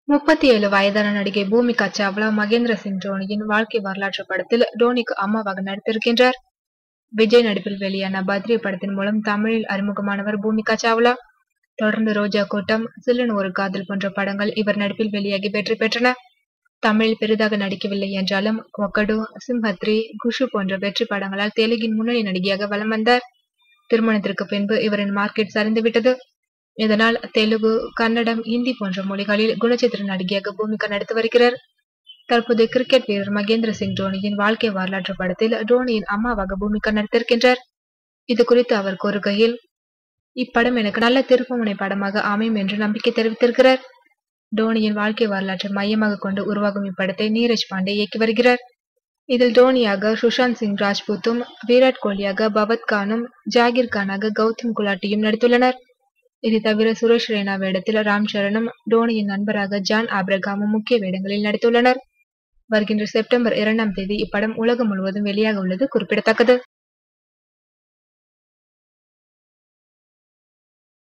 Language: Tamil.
முப்பத்தி ஏழு வயதான நடிகை பூமிகா சாவ்லா மகேந்திர சிங் தோனியின் வாழ்க்கை வரலாற்று படத்தில் டோனிக்கு அம்மாவாக நடித்திருக்கின்றார் விஜய் நடிப்பில் வெளியான பத்ரி படத்தின் மூலம் தமிழில் அறிமுகமானவர் பூமிகா சாவ்லா தொடர்ந்து ரோஜா கூட்டம் சில்லன் ஒரு காதல் போன்ற படங்கள் இவர் நடிப்பில் வெளியாகி வெற்றி பெற்றன தமிழில் பெரிதாக நடிக்கவில்லை என்றாலும் ஒக்கடு சிம்ஹத்ரி குஷு போன்ற வெற்றி படங்களால் தெலுங்கின் முன்னணி நடிகையாக வலம் வந்தார் திருமணத்திற்கு பின்பு இவரின் மார்க்கெட் சரிந்துவிட்டது இதனால் தெலுங்கு கன்னடம் இந்தி போன்ற மொழிகளில் குணச்சித்திர நடிகையாக பூமிகா நடித்து வருகிறார் தற்போது கிரிக்கெட் வீரர் மகேந்திர சிங் தோனியின் வாழ்க்கை வரலாற்று படத்தில் தோனியின் அம்மாவாக பூமிகா நடித்திருக்கின்றார் இது குறித்து அவர் கூறுகையில் இப்படம் எனக்கு நல்ல திருப்புமுனை படமாக அமையும் என்று நம்பிக்கை தெரிவித்திருக்கிறார் டோனியின் வாழ்க்கை வரலாற்றை மையமாக கொண்டு உருவாகும் இப்படத்தை நீரஜ் பாண்டே இயக்கி வருகிறார் இதில் டோனியாக சுஷாந்த் சிங் ராஜ்புத்தும் விராட் கோலியாக பவத் கானும் ஜாகிர் கானாக கௌதம் குலாட்டியும் நடித்துள்ளனர் இது தவிர சுரேஷ் ரெய்னா வேடத்தில் ராம் சரணும் டோனியின் நண்பராக ஜான் ஆப்ரகாமும் முக்கிய வேடங்களில் நடித்துள்ளனர் வருகின்ற செப்டம்பர் இரண்டாம் தேதி இப்படம் உலகம் முழுவதும் வெளியாக உள்ளது குறிப்பிடத்தக்கது